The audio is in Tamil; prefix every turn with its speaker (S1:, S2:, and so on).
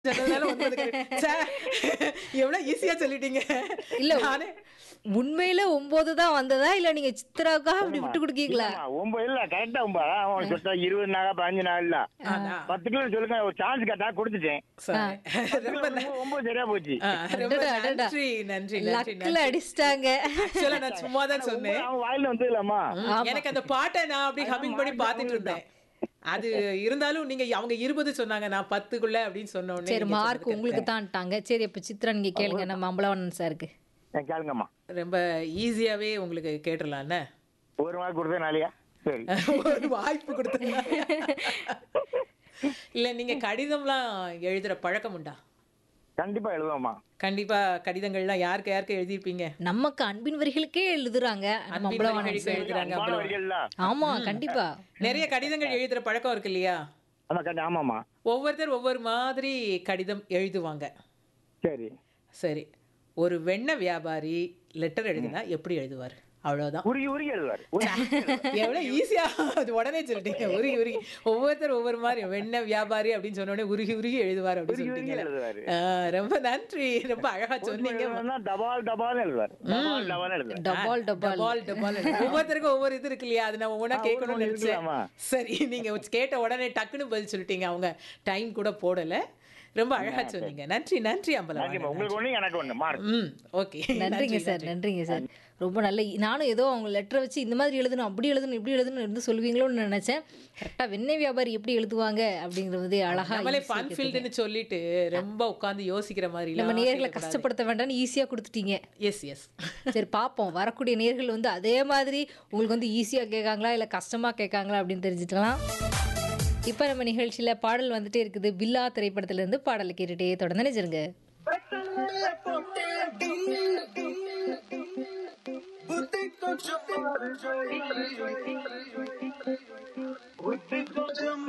S1: சொன்னதுனால ஒன்பது correct. ச்சே, எவ்வளவு ஈஸியா சொல்லிட்டீங்க
S2: இல்ல
S1: நானே
S2: உண்மையில ஒன்பது தான் வந்ததா இல்ல நீங்க சித்ராவுக்காக அப்படி விட்டு கொடுக்கீங்களா
S3: இல்லம்மா, ஒன்பது இல்ல கரெக்டா ஒன்பது அவன் சொல்லிட்டா இருபது நாளா பதினஞ்சு நாள் இல்ல
S1: அதான்.
S3: பத்து கிலோ சொல்லுங்க ஒரு சான்ஸ் கேட்டா கொடுத்துட்டேன்
S1: சரி. ரொம்ப ந-
S3: ஒன்பது ஒன்பது சரியா போச்சு
S1: ஆ, ரொம்ப
S2: அடடா, அடடா.
S1: நன்றி நன்றி நன்றி
S2: லக்கில் அடிச்சிட்டாங்க
S1: ஆக்சுவலா நான் சும்மா தான் சொன்னேன்
S3: ஒன்பது அவன் வாயில வந்து இல்லம்மா
S1: ம், எனக்கு அந்த பாட்டை நான் அப்படி ஹம்மிங் பண்ணி பார்த்துட்டு இருந்தேன் அது இருந்தாலும் நீங்க அவங்க இருபது சொன்னாங்க நான் பத்துக்குள்ள அப்படின்னு சொன்ன உடனே
S2: சரி
S1: நீங்க
S2: மார்க்
S1: சொன்னது
S2: உங்களுக்கு தான்ட்டாங்க சரி அப்ப சித்ரா நீங்க கேளுங்க நம்ம அம்பலவனன் சாருக்கு
S3: ஏன் கேளுங்கம்மா
S1: correct. ரொம்ப ஈஸியாவே உங்களுக்கு கேட்டுடலாம்ல
S3: ஒரு மார்க் கொடுத்தேன் நாளையா சரி
S1: ஒரு வாய்ப்பு கொடுத்தீங்க இல்ல நீங்க கடிதம்லாம் எழுதுற பழக்கம் உண்டா
S3: கண்டிப்பா எழுதுவோம்மா
S1: கண்டிப்பா கடிதங்கள்லாம் யாருக்கு யாருக்கு எழுதியிருப்பீங்க
S2: நமக்கு அன்பின் வரிகளுக்கே எழுதுறாங்க நம்ம
S1: அன்பின்
S2: அம்பலவாணன்
S1: வரிகளுக்கு
S2: சார்
S1: எழுதுறாங்க
S3: அன்பான
S1: அவ்வளவு.
S3: வரிகள்ல
S2: ஆமா கண்டிப்பா
S1: நிறைய கடிதங்கள் எழுதுற பழக்கம் இருக்கு இல்லையா
S3: ஆமா கண்டி ஆமாம்மா
S1: ஒவ்வொருத்தர் ஒவ்வொரு மாதிரி கடிதம் எழுதுவாங்க
S3: சரி
S1: சரி ஒரு வெண்ணெய் வியாபாரி லெட்டர் எழுதினா எப்படி எழுதுவார் அவ்வளவுதான்
S3: உருகி உருகி எழுதுவாரு உருகி உருகி எழுதுவாரு.
S1: எவ்வளவு ஈஸியா அது உடனே சொல்லிட்டீங்க உருகி உருகி ஒவ்வொருத்தர் ஒவ்வொரு மாதிரி வெண்ணெய் வியாபாரி அப்படின்னு சொன்ன உடனே உருகி உருகி எழுதுவார் அப்படின்னு
S3: உருகி உருகி
S1: சொல்லிட்டீங்க
S3: எழுதுவாரு
S1: ஆ, ரொம்ப நன்றி ரொம்ப அழகா சொன்னீங்க
S3: எழுதுனா டபால் டபால் எழுதுவாரு டபால் டபால் எழுதுவாரு
S2: டபால் டபால்
S1: டபால் டபால் ஒவ்வொருத்தருக்கும் ஒவ்வொரு இது இருக்கு இல்லையா அது நான் ஒவ்வொன்றா
S3: ஆ,
S1: கேட்கணும்னு
S3: ஒவ்வொரு
S1: நினைச்சேன்
S3: இருக்கலாமா?
S1: சரி நீங்க கேட்ட உடனே டக்குன்னு பதில் சொல்லிட்டீங்க அவங்க டைம் கூட போடல ரொம்ப அழகா சொன்னீங்க நன்றி நன்றி
S3: நன்றிம்மா
S1: அம்பலம்
S3: உங்களுக்கு ஒண்ணு எனக்கு ஒண்ணு மார்க்
S1: ம் ஓகே
S2: நன்றிங்க சார் நன்றிங்க சார் ரொம்ப நல்ல நானும் ஏதோ அவங்க லெட்டரை வச்சு இந்த மாதிரி எழுதணும் அப்படி எழுதணும் இப்படி எழுதணும் இருந்து சொல்லுவீங்களோன்னு நினைச்சேன் கரெக்டா வெண்ணெய் வியாபாரி எப்படி எழுதுவாங்க அப்படிங்கிறது அழகா
S1: நம்மளே
S2: easy
S1: ஃபன் ஃபீல்டுன்னு சொல்லிட்டு ரொம்ப உட்கார்ந்து யோசிக்கிற மாதிரி
S2: நம்ம நேர்களை கஷ்டப்படுத்த வேண்டாம்னு ஈஸியா கொடுத்துட்டீங்க
S1: எஸ் எஸ்
S2: சரி பார்ப்போம் வரக்கூடிய நேர்கள் வந்து அதே மாதிரி உங்களுக்கு வந்து ஈஸியா கேட்காங்களா இல்ல கஷ்டமா கேட்காங்களா அப்படின்னு தெரிஞ்சுக்கலாம் இப்போ நம்ம நிகழ்ச்சியில பாடல் வந்துட்டே இருக்குது பில்லா திரைப்படத்துல இருந்து பாடலை கேட்டுட்டே தொடர்ந்து நினைச்சிருங்க
S4: बुद्धि को छुपा